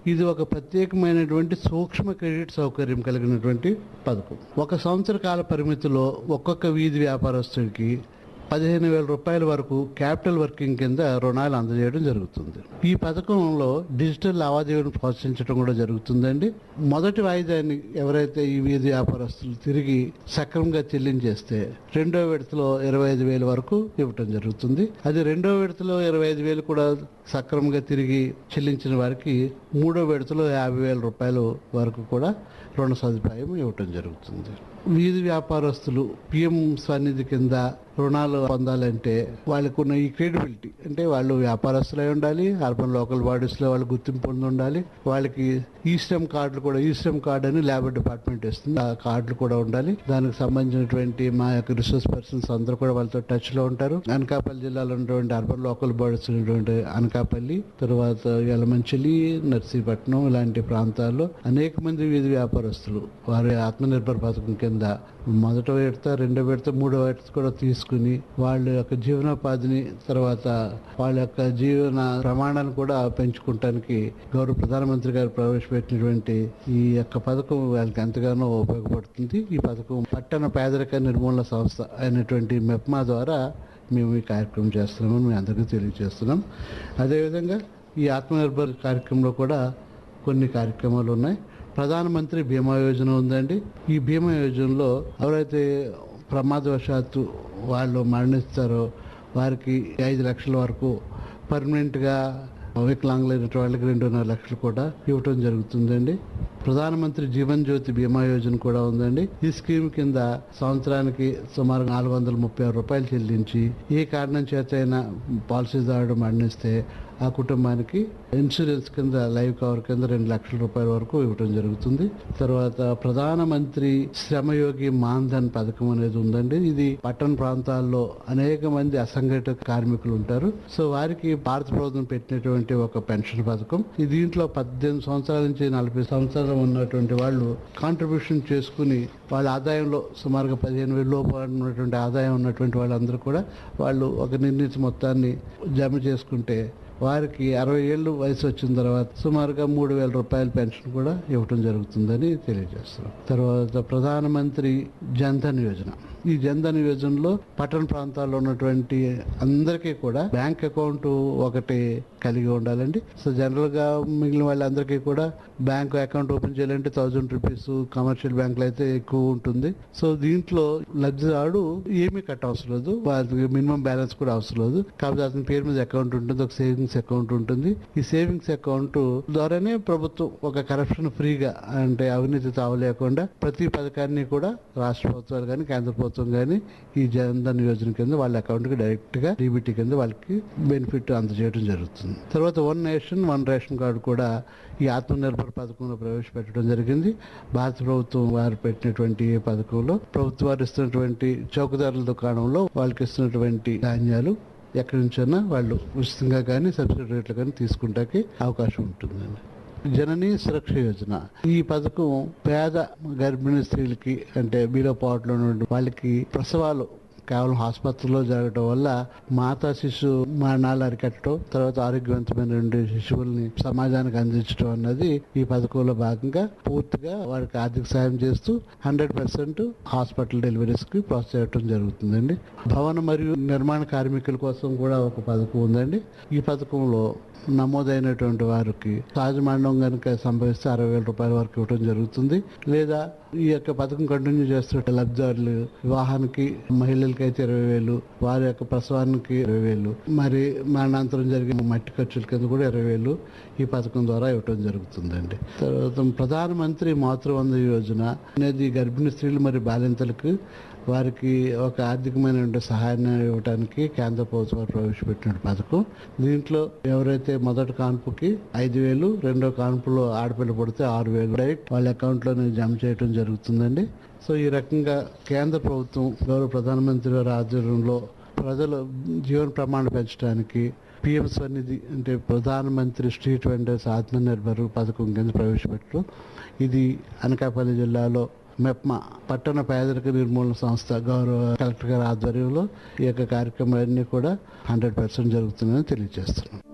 ఇది ఒక ప్రత్యేకమైనటువంటి సూక్ష్మ క్రెడిట్ సౌకర్యం కలిగినటువంటి పథకం ఒక సంవత్సర కాల పరిమితిలో ఒక్కొక్క వీధి వ్యాపారస్తుడికి పదిహేను వేల రూపాయల వరకు క్యాపిటల్ వర్కింగ్ కింద రుణాలు అందజేయడం జరుగుతుంది ఈ పథకంలో డిజిటల్ లావాదేవీలను ప్రోత్సహించడం కూడా జరుగుతుందండి మొదటి వాయిదాన్ని ఎవరైతే ఈ వీధి వ్యాపారస్తులు తిరిగి సక్రమంగా చెల్లించేస్తే రెండో విడతలో ఇరవై ఐదు వేల వరకు ఇవ్వటం జరుగుతుంది అది రెండో విడతలో ఇరవై ఐదు వేలు కూడా సక్రమంగా తిరిగి చెల్లించిన వారికి మూడో విడతలో యాభై వేల రూపాయల వరకు కూడా రుణ సదుపాయం ఇవ్వటం జరుగుతుంది వీధి వ్యాపారస్తులు పిఎం స్వనిధి కింద రుణాలు పొందాలంటే వాళ్ళకు ఉన్న ఈ క్రెడిబిలిటీ అంటే వాళ్ళు వ్యాపారస్తులై ఉండాలి అర్బన్ లోకల్ బాడీస్లో వాళ్ళు గుర్తింపు పొంది ఉండాలి వాళ్ళకి ఈ శ్రమ్ కార్డులు కూడా ఈ శ్రమ్ కార్డు అని లేబర్ డిపార్ట్మెంట్ ఇస్తుంది ఆ కార్డులు కూడా ఉండాలి దానికి సంబంధించినటువంటి మా యొక్క రిసోర్స్ పర్సన్స్ అందరూ కూడా వాళ్ళతో టచ్ లో ఉంటారు అనకాపల్లి జిల్లాలో ఉన్నటువంటి అర్బన్ లోకల్ బాడీస్ ఉన్నటువంటి అనకాపల్లి తర్వాత యలమంచిలి నర్సీపట్నం ఇలాంటి ప్రాంతాల్లో అనేక మంది వీధి వ్యాపారస్తులు వారి ఆత్మనిర్భర్ పథకం కింద మొదట విడత రెండో విడత మూడో విడత కూడా తీసుకుని వాళ్ళ యొక్క జీవనోపాధిని తర్వాత వాళ్ళ యొక్క జీవన ప్రమాణాలను కూడా పెంచుకుంటానికి గౌరవ ప్రధానమంత్రి గారు ప్రవేశపెట్టినటువంటి ఈ యొక్క పథకం వాళ్ళకి ఎంతగానో ఉపయోగపడుతుంది ఈ పథకం పట్టణ పేదరిక నిర్మూలన సంస్థ అయినటువంటి మెప్మా ద్వారా మేము ఈ కార్యక్రమం చేస్తున్నామని మీ అందరికీ తెలియజేస్తున్నాం అదేవిధంగా ఈ ఆత్మనిర్భర్ కార్యక్రమంలో కూడా కొన్ని కార్యక్రమాలు ఉన్నాయి ప్రధానమంత్రి బీమా యోజన ఉందండి ఈ బీమా యోజనలో ఎవరైతే ప్రమాదవశాత్తు వాళ్ళు మరణిస్తారో వారికి ఐదు లక్షల వరకు పర్మనెంట్గా వికలాంగులైన వాళ్ళకి రెండున్నర లక్షలు కూడా ఇవ్వటం జరుగుతుందండి ప్రధానమంత్రి జీవన్ జ్యోతి బీమా యోజన కూడా ఉందండి ఈ స్కీమ్ కింద సంవత్సరానికి సుమారు నాలుగు వందల ముప్పై ఆరు రూపాయలు చెల్లించి ఏ కారణం చేత అయినా పాలసీదారుడు మరణిస్తే ఆ కుటుంబానికి ఇన్సూరెన్స్ కింద లైవ్ కవర్ కింద రెండు లక్షల రూపాయల వరకు ఇవ్వడం జరుగుతుంది తర్వాత ప్రధానమంత్రి శ్రమయోగి మాన్ధన్ పథకం అనేది ఉందండి ఇది పట్టణ ప్రాంతాల్లో అనేక మంది అసంఘటిత కార్మికులు ఉంటారు సో వారికి భారత ప్రభుత్వం పెట్టినటువంటి ఒక పెన్షన్ పథకం ఈ దీంట్లో పద్దెనిమిది సంవత్సరాల నుంచి నలభై సంవత్సరాలు ఉన్నటువంటి వాళ్ళు కాంట్రిబ్యూషన్ చేసుకుని వాళ్ళ ఆదాయంలో సుమారుగా పదిహేను వేల లోపు ఉన్నటువంటి ఆదాయం ఉన్నటువంటి వాళ్ళందరూ కూడా వాళ్ళు ఒక నిర్ణీత మొత్తాన్ని జమ చేసుకుంటే వారికి అరవై ఏళ్ళు వయసు వచ్చిన తర్వాత సుమారుగా మూడు వేల రూపాయల పెన్షన్ కూడా ఇవ్వటం జరుగుతుందని తెలియజేస్తున్నాం తర్వాత ప్రధానమంత్రి జన్ధన్ యోజన ఈ జన్ధన్ యోజనలో పట్టణ ప్రాంతాల్లో ఉన్నటువంటి అందరికీ కూడా బ్యాంక్ అకౌంట్ ఒకటి కలిగి ఉండాలండి సో జనరల్ గా మిగిలిన వాళ్ళందరికీ కూడా బ్యాంక్ అకౌంట్ ఓపెన్ చేయాలంటే థౌజండ్ రూపీస్ కమర్షియల్ బ్యాంకులు అయితే ఎక్కువ ఉంటుంది సో దీంట్లో లబ్ధిదారుడు ఏమీ కట్ట అవసరం లేదు వాళ్ళకి మినిమం బ్యాలెన్స్ కూడా అవసరం లేదు కాకపోతే అతని పేరు మీద అకౌంట్ ఉంటుంది ఒక సేవింగ్స్ అకౌంట్ ఉంటుంది ఈ సేవింగ్స్ అకౌంట్ ద్వారానే ప్రభుత్వం ఒక కరప్షన్ ఫ్రీగా అంటే అవినీతి తావలేకుండా ప్రతి పథకాన్ని కూడా రాష్ట్ర ప్రభుత్వాలు కానీ కేంద్ర ప్రభుత్వం కానీ ఈ జన్ధన్ యోజన కింద వాళ్ళ అకౌంట్ కి డైరెక్ట్ గా డీబీటీ కింద వాళ్ళకి బెనిఫిట్ అందజేయడం జరుగుతుంది తర్వాత one nation one ration card కూడా ఈ ఆత్మనిర్భర్ పథకంలో ప్రవేశపెట్టడం జరిగింది భారత ప్రభుత్వం వారు పెట్టినటువంటి ఈ పథకంలో ప్రభుత్వం వారు ఇస్తున్నటువంటి చౌకదారుల దుకాణంలో వాళ్ళకి ఇస్తున్నటువంటి ధాన్యాలు ఎక్కడి నుంచైనా వాళ్ళు ఉచితంగా కానీ సబ్సిడీ రేట్లు కానీ తీసుకుంటానికి అవకాశం ఉంటుందండి జనని సురక్ష యోజన ఈ పథకం పేద గర్భిణీ స్త్రీలకి అంటే బీలో పాటలో ఉన్న వాళ్ళకి ప్రసవాలు కేవలం ఆసుపత్రిలో జరగడం వల్ల మాతా శిశు మరణాలు అరికట్టడం తర్వాత ఆరోగ్యవంతమైన రెండు శిశువుల్ని సమాజానికి అందించడం అన్నది ఈ పథకంలో భాగంగా పూర్తిగా వారికి ఆర్థిక సాయం చేస్తూ హండ్రెడ్ పర్సెంట్ హాస్పిటల్ డెలివరీస్ కి ప్రోత్సహించడం జరుగుతుందండి భవన మరియు నిర్మాణ కార్మికుల కోసం కూడా ఒక పథకం ఉందండి ఈ పథకంలో నమోదైనటువంటి వారికి సహజ మరణం కనుక సంభవిస్తే అరవై వేల రూపాయల వరకు ఇవ్వడం జరుగుతుంది లేదా ఈ యొక్క పథకం కంటిన్యూ చేస్తున్న లబ్ధిదారులు వివాహానికి మహిళలకి అయితే ఇరవై వేలు వారి యొక్క ప్రసవానికి ఇరవై వేలు మరి మరణాంతరం జరిగిన మట్టి ఖర్చుల కింద కూడా ఇరవై వేలు ఈ పథకం ద్వారా ఇవ్వడం జరుగుతుందండి తర్వాత ప్రధానమంత్రి మాతృవంద యోజన అనేది గర్భిణీ స్త్రీలు మరియు బాలింతలకు వారికి ఒక ఆర్థికమైన సహాయాన్ని ఇవ్వడానికి కేంద్ర ప్రభుత్వం ప్రవేశపెట్టిన పథకం దీంట్లో ఎవరైతే మొదటి కాన్పుకి ఐదు వేలు రెండో కాన్పులో ఆడపిల్ల పడితే ఆరు వేలు డైరెక్ట్ వాళ్ళ అకౌంట్లోనే జమ చేయడం జరుగుతుందండి సో ఈ రకంగా కేంద్ర ప్రభుత్వం గౌరవ ప్రధానమంత్రి వారి ఆధ్వర్యంలో ప్రజల జీవన ప్రమాణం పెంచడానికి పిఎం స్వనిధి అంటే ప్రధానమంత్రి స్ట్రీట్ వెండర్స్ ఆత్మనిర్భర్ పథకం కింద ప్రవేశపెట్టడం ఇది అనకాపల్లి జిల్లాలో మెప్మా పట్టణ పేదరిక నిర్మూలన సంస్థ గౌరవ కలెక్టర్ గారి ఆధ్వర్యంలో ఈ యొక్క కార్యక్రమాలన్నీ కూడా హండ్రెడ్ పర్సెంట్ జరుగుతుందని తెలియజేస్తున్నాం